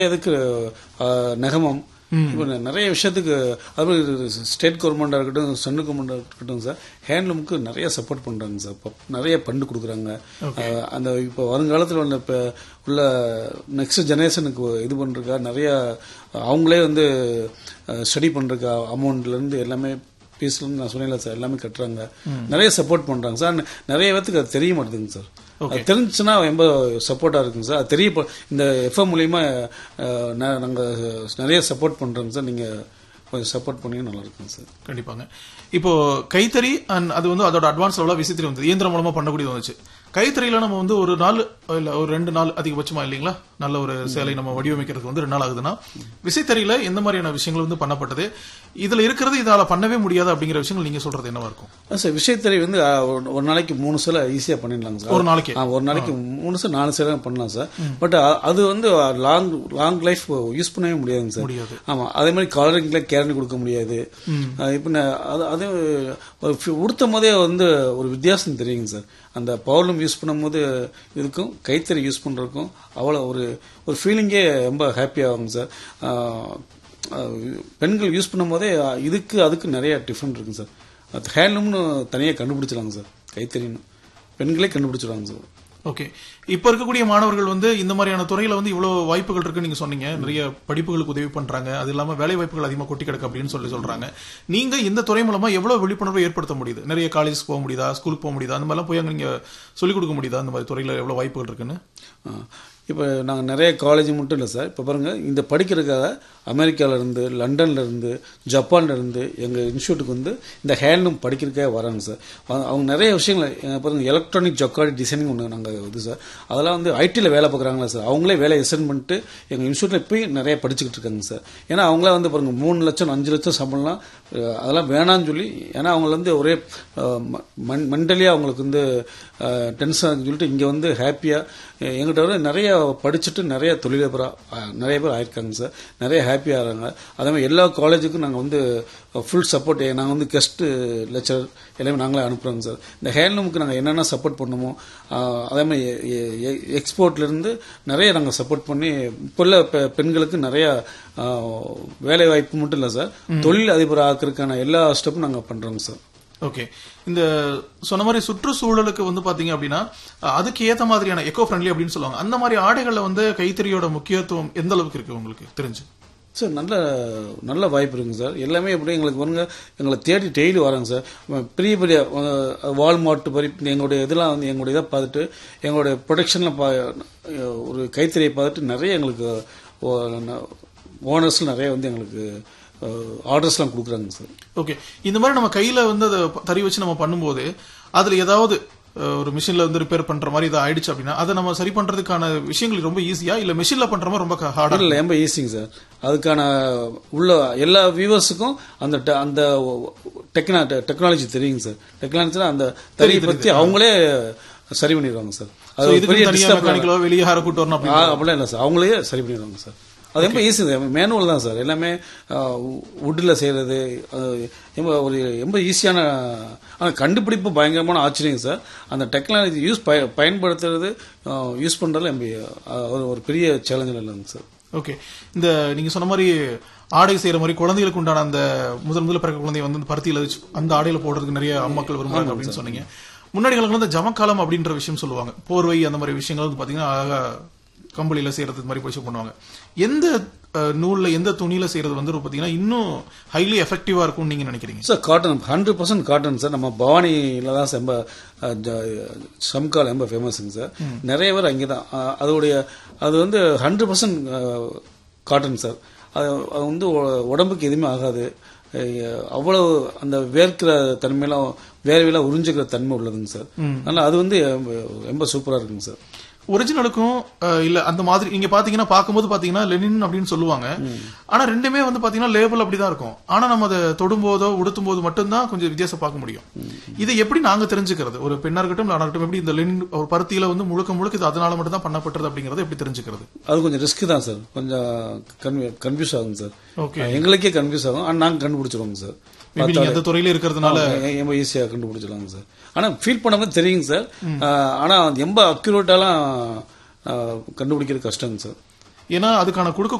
இதுக்கு அஹ், நெகமம் இப்போ நிறைய விஷயத்துக்கு அது ஸ்டேட் கவர்மெண்டாக இருக்கட்டும் சென்ட்ரல் கவர்மெண்டாக இருக்கட்டும் சார் ஹேண்ட்லூமுக்கு நிறைய சப்போர்ட் பண்ணுறாங்க சார் இப்போ நிறைய ஃபண்டு கொடுக்குறாங்க அஹ், அந்த இப்போ வருங்காலத்தில் உள்ள இப்போ உள்ள நெக்ஸ்ட் ஜெனரேஷனுக்கு இது பண்ணுறக்கா நிறைய அவங்களே வந்து ஸ்டடி பண்ணுறக்கா அமௌண்ட்லேருந்து எல்லாமே ஃபீஸ்லேருந்து நான் சொன்னேன்ல சார் எல்லாமே கட்டுறாங்க நிறைய சப்போர்ட் பண்ணுறாங்க சார் நிறைய பேத்துக்கு அது தெரிய மாட்டேங்குது சார் அது தெரிஞ்சுன்னா ரொம்ப சப்போர்ட்டாக இருக்குங்க சார் அது தெரிய ப- இந்த எஃப்எம் மூலியமா அஹ், நா- நாங்க நிறைய சப்போர்ட் பண்றோங்க சார் நீங்க கொஞ்சம் சப்போர்ட் பண்ணி நல்லா இருக்குங்க சார் கண்டிப்பாங்க இப்போ கைத்தறி அண்ட் அது வந்து அதோட அட்வான்ஸ் லெவலாக விசித்திரி வந்து இயந்திரம் மூலமா பண்ணக்கூடியது வந்துச்சு கைத்தறியில நம்ம வந்து ஒரு நாள் இல்ல ஒரு ரெண்டு நாள் அதிகபட்சமா இல்லைங்களா நல்ல ஒரு சேலை நம்ம வடிவமைக்கிறதுக்கு வந்து ரெண்டு நாள் ஆகுதுன்னா விசைத்தறியில எந்த மாதிரியான விஷயங்கள் வந்து பண்ணப்பட்டது இதுல இருக்கிறது இதால பண்ணவே முடியாது அப்படிங்கிற விஷயங்கள் நீங்க சொல்றது என்னவா இருக்கும் அதான் சார் விஷயத்தறி வந்து அஹ், ஒரு- ஒரு நாளைக்கு மூணு சில ஈஸியா பண்ணிடலாங்க சார் ஒரு நாளைக்கு ஆ, ஒரு நாளைக்கு மூணு சில நாலு சில பண்ணலாம் சார் பட் அது வந்து லாங் லாங் லைஃப் யூஸ் பண்ணவே முடியாதுங்க சார் முடியாது ஆமா அதே மாதிரி கலரிங்ல கேரண்டி கொடுக்க முடியாது அஹ் இப்ப நான் அது அது ஒரு ஃபி- உடுத்தும் போதே வந்து ஒரு வித்தியாசம் தெரியுங்க சார் அந்த பவர்லூம் யூஸ் பண்ணும்போது இதுக்கும் கைத்தறி யூஸ் பண்றதுக்கும் அவ்வளோ ஒரு ஒரு ஃபீலிங்கே ரொம்ப ஹாப்பி ஆகுங்க சார் அஹ் அஹ் பெண்கள் யூஸ் பண்ணும்போதே இதுக்கு அதுக்கு நிறைய டிஃப்ரெண்ட் இருக்குங்க சார் அது ஹேண்ட்லூம்னு தனியாக கண்டுபிடிச்சிடலாங்க சார் கைத்தறின்னு பெண்களே கண்டுபிடிச்சிடுவாங்க சார் ஓகே இப்ப இருக்கக்கூடிய மாணவர்கள் வந்து இந்த மாதிரியான துறையில வந்து இவ்வளவு வாய்ப்புகள் இருக்குன்னு நீங்க சொன்னீங்க நிறைய படிப்புகளுக்கு உதவி பண்றாங்க அது இல்லாம வேலை வாய்ப்புகள் அதிகமா கொட்டி கிடக்கு அப்படின்னு சொல்லி சொல்றாங்க நீங்க இந்த துறை மூலமா எவ்வளவு விழிப்புணர்வு ஏற்படுத்த முடியுது நிறைய காலேஜ் போக முடியுதா ஸ்கூலுக்கு போக முடியுதா அந்த மாதிரிலாம் போய் அங்க நீங்க சொல்லிக் கொடுக்க முடியுதா அந்த மாதிரி துறையில எவ்வளவு வாய்ப்புகள் இருக்குன்னு இப்போ நாங்கள் நிறைய காலேஜ் மட்டும் இல்லை சார் இப்போ பாருங்கள் இந்த படிக்கிறதுக்காக அமெரிக்கால இருந்து லண்டன்ல இருந்து ஜப்பான்ல இருந்து எங்கள் இன்ஸ்டியூட்டுக்கு வந்து இந்த ஹேண்ட்லூம் படிக்கிறதுக்காக வராங்க சார் அவங்க- அவங்க நிறைய விஷயங்கள் அஹ் பாருங்க எலக்ட்ரானிக் ஜக்கார்டி டிசைனிங் ஒன்று நாங்கள் இது சார் அதெல்லாம் வந்து ஐடியில் வேலை பார்க்குறாங்களா சார் அவங்களே வேலையை எசன் பண்ணிட்டு எங்கள் இன்ஸ்டியூட்டில் போய் நிறைய படிச்சுக்கிட்டு இருக்காங்க சார் ஏன்னா அவங்களே வந்து பாருங்க மூணு லட்சம் அஞ்சு லட்சம் சம்பளம்லாம் அஹ் அதெல்லாம் வேணாம்னு சொல்லி ஏன்னா அவங்க வந்து ஒரே மென்டலியாக அவங்களுக்கு வந்து டென்ஷன் சொல்லிட்டு இங்கே வந்து ஹாப்பியாக எங்கிட்ட வர நிறைய படிச்சுட்டு நிறைய தொழிலதிபராக நிறைய பேர் ஆயிருக்காங்க சார் நிறைய ஹாப்பியாக ஆகிறாங்க அதே மாதிரி எல்லா காலேஜுக்கும் நாங்கள் வந்து ஃபுல் சப்போர்ட் நாங்கள் வந்து கெஸ்ட் லெக்சர் எல்லாமே நாங்களே அனுப்புகிறோங்க சார் இந்த ஹேண்ட்லூமுக்கு நாங்கள் என்னென்ன சப்போர்ட் பண்ணுமோ அஹ், அதே மாதிரி எக்ஸ்போர்ட்லேருந்து நிறைய நாங்கள் சப்போர்ட் பண்ணி இப்போ உள்ள பெ- பெண்களுக்கு நிறைய அஹ், வேலை வாய்ப்பு மட்டும் இல்லை சார் தொழில் அதிபர் ஆக்கிறதுக்கான எல்லா ஸ்டெப்பும் நாங்கள் பண்ணுறோங்க சார் ஓகே இந்த சொன்ன மாதிரி சுற்றுச்சூழலுக்கு வந்து பாத்தீங்க அப்படின்னா அஹ், அதுக்கு ஏத்த மாதிரியான எக்கோ ஃப்ரெண்ட்லி அப்படின்னு சொல்லுவாங்க அந்த மாதிரி ஆடைகள்ல வந்து கைத்தறியோட முக்கியத்துவம் எந்த அளவுக்கு இருக்கு உங்களுக்கு தெரிஞ்சு சார் நல்ல நல்ல வாய்ப்பு இருக்குங்க சார் எல்லாமே எப்படி எங்களுக்கு வருங்க எங்களை தேடி டெய்லி வராங்க சார் பெரிய பெரிய வால்மார்ட் மாதிரி எங்களுடைய இதெல்லாம் வந்து எங்களுடைய இதை பார்த்துட்டு எங்களுடைய ப்ரொடக்ஷனில் பா ஒரு கைத்தறியை பார்த்துட்டு நிறைய எங்களுக்கு ஓனர்ஸ் நிறைய வந்து எங்களுக்கு ஆர்டர்ஸ்லாம் கொடுக்குறாங்க சார் ஓகே இந்த மாதிரி நம்ம கையில வந்து அதை தறி வச்சு நம்ம பண்ணும்போது அதுல ஏதாவது அஹ், ஒரு மிஷின்ல வந்து ரிப்பேர் பண்ற மாதிரி இது ஆயிடுச்சு அப்படின்னா அதை நம்ம சரி பண்றதுக்கான விஷயங்கள் ரொம்ப ஈஸியா இல்ல மிஷின்ல பண்ற மாதிரி ரொம்ப ஹார்டா இல்லை ரொம்ப ஈஸிங்க சார் அதுக்கான உள்ள எல்லா வியூவர்ஸுக்கும் அந்த te- அந்த டெக்னா டெக்னாலஜி தெரியுங்க சார் டெக்னாலஜினா அந்த தறியை பற்றி அவங்களே சரி பண்ணிடுவாங்க சார் அது ஒரு பெரிய இதுக்கு தனியா disturb மெக்கானிக்கலோ வெளியே யாரை கூட்டு வரணும் ஆ, அப்படிலாம் இல்லை சார் அவங்களே சரி பண்ணிடுவாங்க சார் அது ரொம்ப ஈஸி மேனுவல் தான் சார் எல்லாமே வுட்டில் செய்கிறது ரொம்ப ஒரு ரொம்ப ஈஸியான ஆனால் கண்டுபிடிப்பு பயங்கரமான ஆச்சரியம் சார் அந்த டெக்னாலஜி யூஸ் பய பயன்படுத்துறது யூஸ் பண்ணுறதுல ரொம்ப அஹ், ஒரு ஒரு பெரிய சேலஞ்சில் இல்லைங்க சார் ஓகே இந்த நீங்க சொன்ன மாதிரி ஆடை செய்யற மாதிரி குழந்தைகளுக்கு உண்டான அந்த முதல் முதல்ல பிறக்க குழந்தைய வந்து அந்த பருத்தியில வச்சு அந்த ஆடையில போடுறதுக்கு நிறைய அம்மாக்கள் விரும்புறாங்க அப்படின்னு சொன்னீங்க முன்னாடி காலங்களில் வந்து ஜமக்காலம் அப்படின்ற விஷயம் சொல்லுவாங்க போர்வை அந்த மாதிரி விஷயங்கள் வந்து பாத்தீங்கன்னா அழகா கம்பளியில செய்யறது மாதிரி போய் பண்ணுவாங்க எந்த அஹ், நூல்ல எந்த துணியில செய்யறது வந்து பாத்தீங்கன்னா இன்னும் ஹைலி எஃபெக்டிவா இருக்கும்னு நீங்க நினைக்கிறீங்க sir cotton hundred percent cotton sir நம்ம பவானியில் தான் ரொம்ப சம்கால் ரொம்ப ஃபேமஸுங்க சார் நிறைய பேர் அங்கே தான் அதோடைய அது வந்து ஹண்ட்ரட் பர்சன்ட் காட்டன் சார் அது அது வந்து உ- உடம்புக்கு எதுவுமே ஆகாது அஹ், அவ்வளவு அந்த வேர்க்கிற தன்மையெல்லாம் வேர்வையெல்லாம் உறிஞ்சிக்கிற தன்மை உள்ளதுங்க சார் அதனால அது வந்து ரொம்ப- ரொம்ப சூப்பராக இருக்குங்க சார் ஒரிஜினலுக்கும் அஹ், இல்ல அந்த மாதிரி நீங்க பாத்தீங்கன்னா பார்க்கும்போது பாத்தீங்கன்னா லெனின் அப்படின்னு சொல்லுவாங்க ஆனா ரெண்டுமே வந்து பாத்தீங்கன்னா லேபிள் அப்படிதான் இருக்கும் ஆனா நம்ம அதை தொடும்போதோ உடுத்தும் போது மட்டும்தான் கொஞ்சம் வித்தியாசம் பார்க்க முடியும் இதை எப்படி நாங்க தெரிஞ்சுக்கிறது ஒரு பெண்ணா இருக்கட்டும் இல்ல ஆணா இருக்கட்டும் எப்படி இந்த லெனின் ஒரு பருத்தியில வந்து முழுக்க முழுக்க இது அதனால மட்டும் தான் பண்ணப்பட்டது அப்படிங்கறத எப்படி தெரிஞ்சுக்கிறது அது கொஞ்சம் ரிஸ்க் தான் சார் கொஞ்சம் கன்ஃபியூஸ் ஆகும் சார் ஓகே எங்களுக்கே கன்ஃபியூஸ் ஆகும் ஆனால் நாங்கள் கண்டுபிடிச்சிருவோங்க சார் மேபி நீங்க அந்த துறையில இருக்கிறதுனால ஆமா, ரொம்ப ஈஸியாக கண்டுபிடிச்சிடலாங்க சார் ஆனால் ஃபீல் பண்ணாமல் தெரியுங்க சார் ஆனால் ரொம்ப அக்யூரேட்டாலாம் கண்டுபிடிக்கிறது கஷ்டங்க சார் ஏன்னா அதுக்கான கொடுக்க